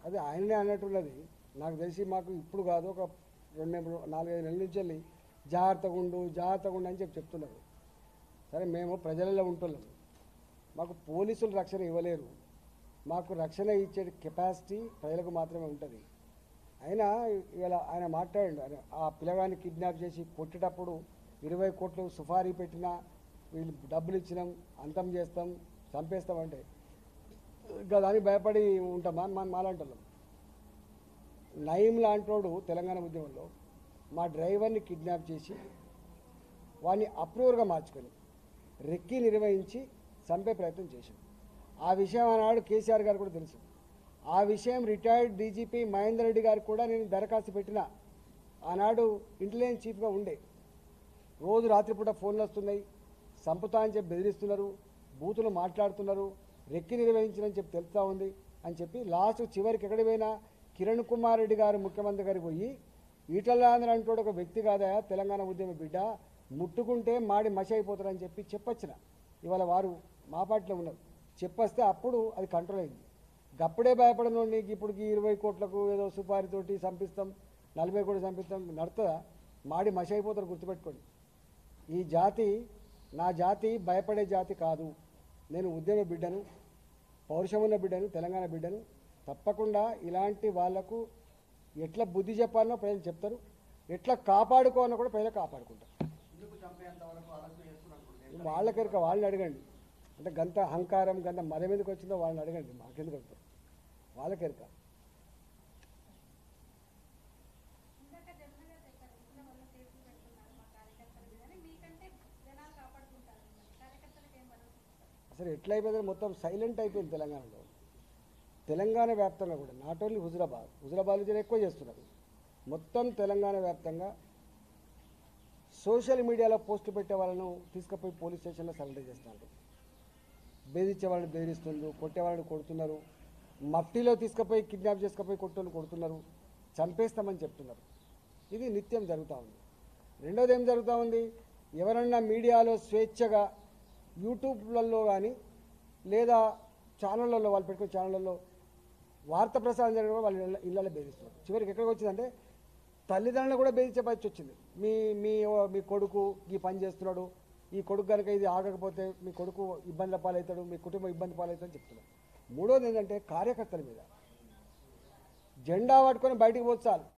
అది ఆయననే అన్నట్టున్నది నాకు తెలిసి మాకు ఇప్పుడు కాదు ఒక రెండు నెలలు నాలుగైదు నెలల నుంచి వెళ్ళి జాగ్రత్తగా ఉండు జాగ్రత్తగా ఉండు అని చెప్పి చెప్తున్నారు సరే మేము ప్రజలలో ఉంటున్నాం మాకు పోలీసులు రక్షణ ఇవ్వలేరు మాకు రక్షణ ఇచ్చే కెపాసిటీ ప్రజలకు మాత్రమే ఉంటుంది అయినా ఇవాళ ఆయన మాట్లాడండి ఆయన ఆ పిల్లగాన్ని కిడ్నాప్ చేసి కొట్టేటప్పుడు ఇరవై కోట్లు సుఫారీ పెట్టినా వీళ్ళు డబ్బులు ఇచ్చినాం అంతం చేస్తాం చంపేస్తామంటే ఇంకా దానికి భయపడి ఉంటామా అని మనం మాలంటున్నాం నయీం లాంటోడు తెలంగాణ ఉద్యమంలో మా డ్రైవర్ని కిడ్నాప్ చేసి వాడిని అప్రూవర్గా మార్చుకొని రెక్కి నిర్వహించి చంపే ప్రయత్నం చేశాం ఆ విషయం ఆనాడు కేసీఆర్ గారు కూడా తెలుసు ఆ విషయం రిటైర్డ్ డీజీపీ మహేందర్ రెడ్డి గారికి కూడా నేను దరఖాస్తు పెట్టిన ఆనాడు ఇంటెలిజెన్స్ చీఫ్గా ఉండే రోజు రాత్రిపూట ఫోన్లు వస్తున్నాయి సంపుతా అని చెప్పి బెదిరిస్తున్నారు బూతులు మాట్లాడుతున్నారు రెక్కి నిర్వహించని చెప్పి తెలుస్తూ ఉంది అని చెప్పి లాస్ట్ చివరికి ఎక్కడికి పోయినా కిరణ్ కుమార్ రెడ్డి గారు ముఖ్యమంత్రి గారికి పోయి ఈటలాంధ్ర అంటూ ఒక వ్యక్తి కాదా తెలంగాణ ఉద్యమ బిడ్డ ముట్టుకుంటే మాడి మసి అయిపోతారని చెప్పి చెప్పొచ్చిన ఇవాళ వారు మా పార్టీలో ఉన్నారు చెప్పొస్తే అప్పుడు అది కంట్రోల్ అయింది గప్పుడే భయపడను నీకు ఇప్పుడు ఈ ఇరవై కోట్లకు ఏదో సుపారితోటి చంపిస్తాం నలభై కోట్లు చంపిస్తాం నడుతుందా మాడి మసి అయిపోతారు గుర్తుపెట్టుకోండి ఈ జాతి నా జాతి భయపడే జాతి కాదు నేను ఉద్యమ బిడ్డను పౌరుషమున్న బిడ్డను తెలంగాణ బిడ్డను తప్పకుండా ఇలాంటి వాళ్లకు ఎట్లా బుద్ధి చెప్పాలనో ప్రజలు చెప్తారు ఎట్లా కాపాడుకోవాలో కూడా ప్రజలు కాపాడుకుంటారు ఎందుకు చంపేంత వరకు అరెస్ట్ చేస్తున్నారు వాళ్ళకెరక వాళ్ళని అడగండి అంటే గంత అహంకారం గంత మద మీదకి వచ్చిందో వాళ్ళని అడగండి మాకెందుకు అడుగుతారు వాళ్ళకెరక ఇందాక జగన్ గారు చెప్పారు ఇంట్లో వల్ల కేసులు పెడుతున్నారు మా కార్యకర్తల మీద అని మీకంటే జనాలు కాపాడుకుంటారు మరి కార్యకర్తలకు ఏం భరోసా ఇస్తారు అసలు ఎట్లా అయిపోయిందో మొత్తం సైలెంట్ అయిపోయింది తెలంగాణలో తెలంగాణ వ్యాప్తంగా కూడా నాట్ ఓన్లీ హుజురాబాద్ హుజురాబాద్ జర ఎక్కువ చేస్తున్నారు మొత్తం తెలంగాణ వ్యాప్తంగా సోషల్ మీడియాలో పోస్టులు పెట్టే వాళ్ళను తీసుకుపోయి పోలీస్ స్టేషన్లో సరెండర్ చేస్తున్నారు బెదిరించే వాళ్ళని బెదిరిస్తున్నారు కొట్టే వాళ్ళని కొడుతున్నారు మఫ్టీలో తీసుకుపోయి కిడ్నాప్ చేసుకుపోయి కొట్టోళ్ళు కొడుతున్నారు చంపేస్తామని చెప్తున్నారు ఇది నిత్యం జరుగుతూ ఉంది రెండోది ఏం జరుగుతూ ఉంది ఎవరన్నా మీడియాలో స్వేచ్ఛగా యూట్యూబ్లలో కానీ లేదా ఛానళ్ళల్లో వాళ్ళు పెట్టుకునే ఛానళ్ళల్లో వార్త ప్రసారం జరగడం కూడా వాళ్ళ ఇళ్ళ ఇళ్ళలో బెదిరిస్తున్నారు చివరికి ఎక్కడికి వచ్చిందంటే తల్లిదండ్రులు కూడా బెదిరించే పరిస్థితి వచ్చింది మీ మీ మీ కొడుకు ఈ పని చేస్తున్నాడు ఈ కొడుకు కనుక ఇది ఆగకపోతే మీ కొడుకు ఇబ్బందుల పాలవుతాడు మీ కుటుంబం ఇబ్బంది పాలవుతాడని చెప్తున్నారు మూడోది ఏంటంటే కార్యకర్తల మీద జెండా పట్టుకొని బయటికి పోతే చాలు